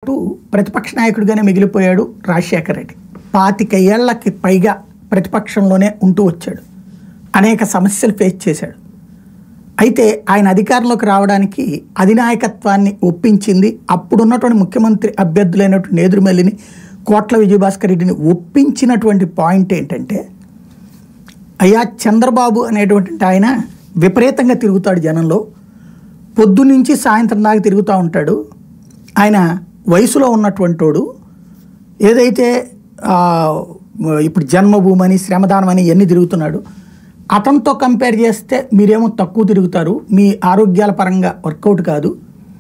పాటు ప్రతిపక్ష నాయకుడిగానే మిగిలిపోయాడు రాజశేఖర రెడ్డి పాతిక ఏళ్లకి పైగా ప్రతిపక్షంలోనే ఉంటూ వచ్చాడు అనేక సమస్యలు ఫేస్ చేశాడు అయితే ఆయన అధికారంలోకి రావడానికి అధినాయకత్వాన్ని ఒప్పించింది అప్పుడున్నటువంటి ముఖ్యమంత్రి అభ్యర్థులైనటువంటి నేదురుమల్లిని కోట్ల విజయభాస్కర్ రెడ్డిని ఒప్పించినటువంటి పాయింట్ ఏంటంటే అయ్యా చంద్రబాబు అనేటువంటి ఆయన విపరీతంగా తిరుగుతాడు జనంలో పొద్దున్నుంచి సాయంత్రం దాకా తిరుగుతూ ఉంటాడు ఆయన వయసులో ఉన్నటువంటి వాడు ఏదైతే ఆ, ఇప్పుడు జన్మభూమి అని శ్రమదానం అని ఇవన్నీ తిరుగుతున్నాడు అతనితో కంపేర్ చేస్తే మీరేమో తక్కువ తిరుగుతారు మీ ఆరోగ్యాల పరంగా వర్కౌట్ కాదు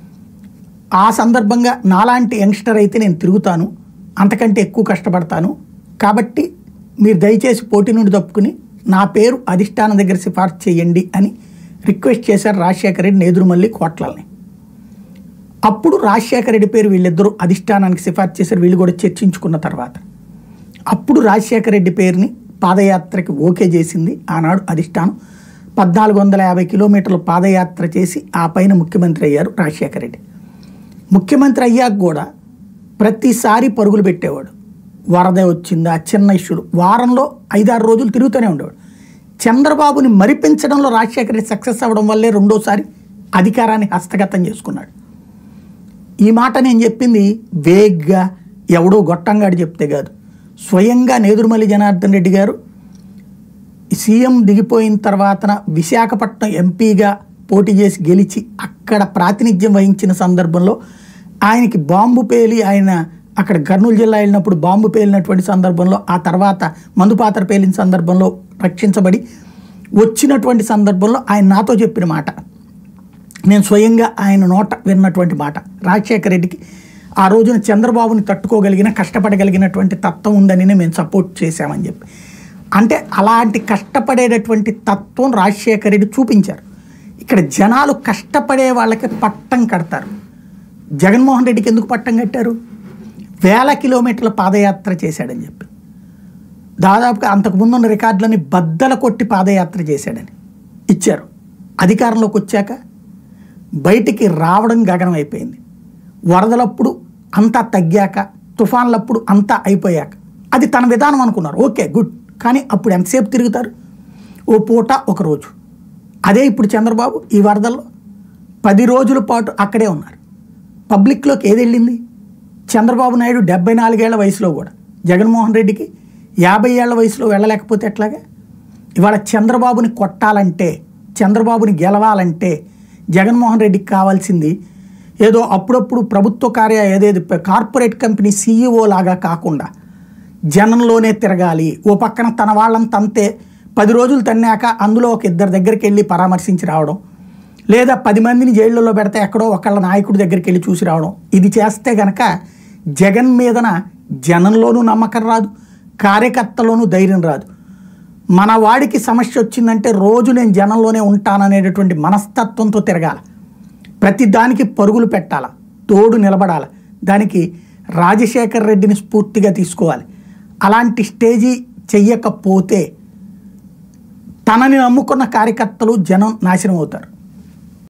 ఆ సందర్భంగా నాలాంటి యంగ్స్టర్ అయితే నేను తిరుగుతాను అంతకంటే ఎక్కువ కష్టపడతాను కాబట్టి మీరు దయచేసి పోటీ నుండి తప్పుకుని నా పేరు అధిష్టానం దగ్గర సిఫార్సు చేయండి అని రిక్వెస్ట్ చేశారు రాజశేఖర రెడ్డి నేదురుమల్లి కోట్లని అప్పుడు రాజశేఖర రెడ్డి పేరు వీళ్ళిద్దరూ అధిష్టానానికి సిఫార్సు చేశారు వీళ్ళు కూడా చర్చించుకున్న తర్వాత అప్పుడు రాజశేఖర రెడ్డి పేరుని పాదయాత్రకి ఓకే చేసింది ఆనాడు అధిష్టానం పద్నాలుగు వందల యాభై కిలోమీటర్లు పాదయాత్ర చేసి ఆ పైన ముఖ్యమంత్రి అయ్యారు రాజశేఖర రెడ్డి ముఖ్యమంత్రి అయ్యాక కూడా ప్రతిసారి పరుగులు పెట్టేవాడు వరద వచ్చిందా చిన్న ఇష్యూలు వారంలో ఐదారు రోజులు తిరుగుతూనే ఉండేవాడు చంద్రబాబుని మరిపించడంలో రాజశేఖర రెడ్డి సక్సెస్ అవ్వడం వల్లే రెండోసారి అధికారాన్ని హస్తగతం చేసుకున్నాడు ఈ మాట నేను చెప్పింది వేగ్గా ఎవడో గొట్టంగాడు చెప్తే కాదు స్వయంగా నేదురుమల్లి జనార్దన్ రెడ్డి గారు సీఎం దిగిపోయిన తర్వాతన విశాఖపట్నం ఎంపీగా పోటీ చేసి గెలిచి అక్కడ ప్రాతినిధ్యం వహించిన సందర్భంలో ఆయనకి బాంబు పేలి ఆయన అక్కడ కర్నూలు జిల్లా వెళ్ళినప్పుడు బాంబు పేలినటువంటి సందర్భంలో ఆ తర్వాత మందు పాత్ర పేలిన సందర్భంలో రక్షించబడి వచ్చినటువంటి సందర్భంలో ఆయన నాతో చెప్పిన మాట నేను స్వయంగా ఆయన నోట విన్నటువంటి మాట రాజశేఖర రెడ్డికి ఆ రోజున చంద్రబాబుని తట్టుకోగలిగిన కష్టపడగలిగినటువంటి తత్వం ఉందని మేము సపోర్ట్ చేశామని చెప్పి అంటే అలాంటి కష్టపడేటటువంటి తత్వం రాజశేఖర రెడ్డి చూపించారు ఇక్కడ జనాలు కష్టపడే వాళ్ళకి పట్టం కడతారు జగన్మోహన్ రెడ్డికి ఎందుకు పట్టం కట్టారు వేల కిలోమీటర్ల పాదయాత్ర చేశాడని చెప్పి దాదాపుగా అంతకుముందు ఉన్న రికార్డులని బద్దల కొట్టి పాదయాత్ర చేశాడని ఇచ్చారు అధికారంలోకి వచ్చాక బయటికి రావడం గగనం అయిపోయింది వరదలప్పుడు అంతా తగ్గాక తుఫాన్లప్పుడు అంతా అయిపోయాక అది తన విధానం అనుకున్నారు ఓకే గుడ్ కానీ అప్పుడు ఎంతసేపు తిరుగుతారు ఓ పూట ఒక రోజు అదే ఇప్పుడు చంద్రబాబు ఈ వరదల్లో పది రోజుల పాటు అక్కడే ఉన్నారు పబ్లిక్లోకి ఏది వెళ్ళింది చంద్రబాబు నాయుడు డెబ్బై నాలుగేళ్ల వయసులో కూడా జగన్మోహన్ రెడ్డికి యాభై ఏళ్ల వయసులో వెళ్ళలేకపోతే ఎట్లాగా ఇవాళ చంద్రబాబుని కొట్టాలంటే చంద్రబాబుని గెలవాలంటే జగన్మోహన్ రెడ్డికి కావాల్సింది ఏదో అప్పుడప్పుడు ప్రభుత్వ కార్య ఏదేది కార్పొరేట్ కంపెనీ సీఈఓ లాగా కాకుండా జనంలోనే తిరగాలి ఓ పక్కన తన వాళ్ళని తంతే పది రోజులు తన్నాక అందులో ఒక ఇద్దరి దగ్గరికి వెళ్ళి పరామర్శించి రావడం లేదా పది మందిని జైళ్ళలో పెడితే ఎక్కడో ఒకళ్ళ నాయకుడి దగ్గరికి వెళ్ళి చూసి రావడం ఇది చేస్తే గనక జగన్ మీదన జనంలోనూ నమ్మకం రాదు కార్యకర్తలోనూ ధైర్యం రాదు మన వాడికి సమస్య వచ్చిందంటే రోజు నేను జనంలోనే ఉంటాననేటటువంటి మనస్తత్వంతో తిరగాల ప్రతి దానికి పరుగులు పెట్టాల తోడు నిలబడాల దానికి రాజశేఖర్ రెడ్డిని స్ఫూర్తిగా తీసుకోవాలి అలాంటి స్టేజీ చెయ్యకపోతే తనని నమ్ముకున్న కార్యకర్తలు జనం నాశనం అవుతారు